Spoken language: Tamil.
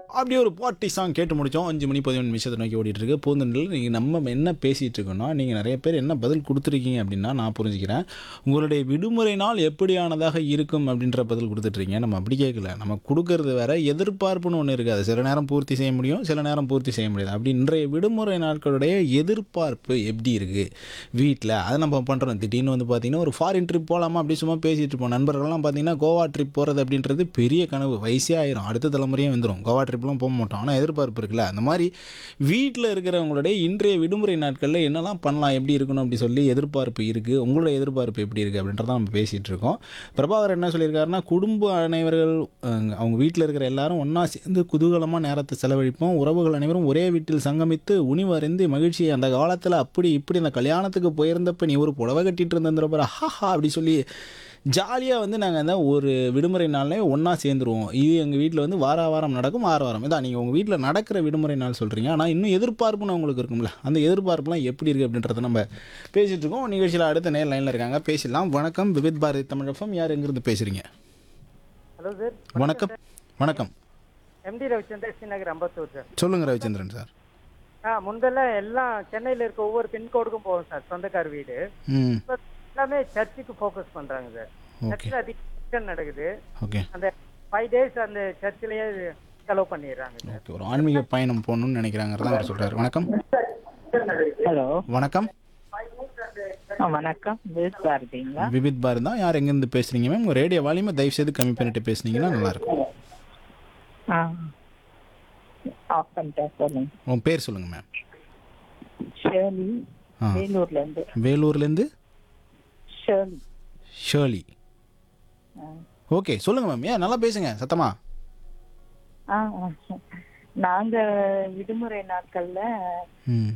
அப்படியே ஒரு பாட்டி சாங் கேட்டு முடித்தோம் அஞ்சு மணி பதினொன்று நிமிஷத்தை நோக்கி ஓடிட்டு இருக்கு பூந்தண்டில் நீங்கள் நம்ம என்ன பேசிகிட்டு இருக்கோம்னா நீங்கள் நிறைய பேர் என்ன பதில் கொடுத்துருக்கீங்க அப்படின்னா நான் புரிஞ்சுக்கிறேன் உங்களுடைய விடுமுறை நாள் எப்படியானதாக இருக்கும் அப்படின்ற பதில் கொடுத்துட்ருக்கீங்க நம்ம அப்படி கேட்கல நம்ம கொடுக்கறது வேற எதிர்பார்ப்புன்னு ஒன்று இருக்காது சில நேரம் பூர்த்தி செய்ய முடியும் சில நேரம் பூர்த்தி செய்ய முடியாது அப்படி இன்றைய விடுமுறை நாட்களுடைய எதிர்பார்ப்பு எப்படி இருக்குது வீட்டில் அதை நம்ம பண்ணுறோம் திடீர்னு வந்து பார்த்திங்கன்னா ஒரு ஃபாரின் ட்ரிப் போகலாமா அப்படி சும்மா பேசிகிட்டு இருப்போம் நண்பர்கள்லாம் பார்த்தீங்கன்னா கோவா ட்ரிப் போகிறது அப்படின்றது பெரிய கனவு வயசே ஆயிரும் அடுத்த தலைமுறையே வந்துடும் கோவா ட்ரிப்லாம் போக மாட்டோம் ஆனால் எதிர்பார்ப்பு இருக்குல்ல அந்த மாதிரி வீட்டில் இருக்கிறவங்களுடைய இன்றைய விடுமுறை நாட்களில் என்னெல்லாம் பண்ணலாம் எப்படி இருக்கணும் அப்படி சொல்லி எதிர்பார்ப்பு இருக்குது உங்களோட எதிர்பார்ப்பு எப்படி இருக்குது அப்படின்றத நம்ம பேசிகிட்டு இருக்கோம் பிரபாகர் என்ன சொல்லியிருக்காருன்னா குடும்ப அனைவர்கள் அஹ், அவங்க வீட்டில் இருக்கிற எல்லாரும் ஒன்றா சேர்ந்து குதூகலமாக நேரத்தை செலவழிப்போம் உறவுகள் அனைவரும் ஒரே வீட்டில் சங்கமித்து உணிவறிந்து மகிழ்ச்சி அந்த காலத்தில் அப்படி இப்படி அந்த கல்யாணத்துக்கு போயிருந்தப்ப நீ ஒரு புடவை கட்டிட்டு இருந்திருப்பாரு ஹாஹா அப்படி சொல்லி ஜாலியாக வந்து நாங்கள் அந்த ஒரு விடுமுறை நாள்லே ஒன்றா சேர்ந்துருவோம் இது எங்கள் வீட்டில் வந்து வார வாரம் நடக்கும் வார வாரம் இதான் நீங்கள் உங்கள் வீட்டில் நடக்கிற விடுமுறை நாள் சொல்கிறீங்க ஆனால் இன்னும் எதிர்பார்ப்புன்னு உங்களுக்கு இருக்கும்ல அந்த எதிர்பார்ப்புலாம் எப்படி இருக்குது அப்படின்றத நம்ம பேசிகிட்டு இருக்கோம் நிகழ்ச்சியில் அடுத்த நேர் லைனில் இருக்காங்க பேசிடலாம் வணக்கம் விவித் பாரதி தமிழகம் யார் எங்கேருந்து பேசுகிறீங்க ஹலோ சார் வணக்கம் வணக்கம் எம்டி ரவிச்சந்திரன் ஸ்ரீநகர் அம்பத்தூர் சார் சொல்லுங்கள் ரவிச்சந்திரன் சார் ஆ முந்தெல்லாம் எல்லாம் சென்னையில் இருக்க ஒவ்வொரு பின்கோடுக்கும் போவோம் சார் சொந்தக்கார் வீடு ம் இப்போ எல்லாமே சர்ச்சுக்கு ஃபோக்கஸ் பண்ணுறாங்க சார் ஓகே சர்ச்சில் அதிக function நடக்குது ஓகே அந்த ஃபைவ் டேஸ் அந்த சர்ச்சிலேயே செலவு பண்ணிடுறாங்க சார் ஓகே ஒரு ஆன்மீக பயணம் போகணும்னு நினைக்கிறாங்கிறதான் அவர் சொல்கிறார் வணக்கம் ஹலோ வணக்கம் ஆ, வணக்கம் வித் பாரதிங்களா விபித் பாரதி தான் யார் எங்கேருந்து பேசுகிறீங்க மேம் உங்கள் ரேடியோ வால்யூமை தயவு செய்து கம்மி பண்ணிட்டு பேசுனீங்கன்னா நல்லாயிருக்கும் ஆ ஆஃப் பண்ணிட்டேன் சொல்லுங்க உன் பேர் சொல்லுங்கள் மேம் ஷேர்லி ஆ. வேலூர்ல இருந்து வேலூர்லேருந்து ஷேர்லி ஷேர்லி ஆ. ஓகே சொல்லுங்கள் மேம் ஏன் நல்லா பேசுங்க சத்தமா ஆ ஆ. நாங்க விடுமுறை நாட்கள்ல ம்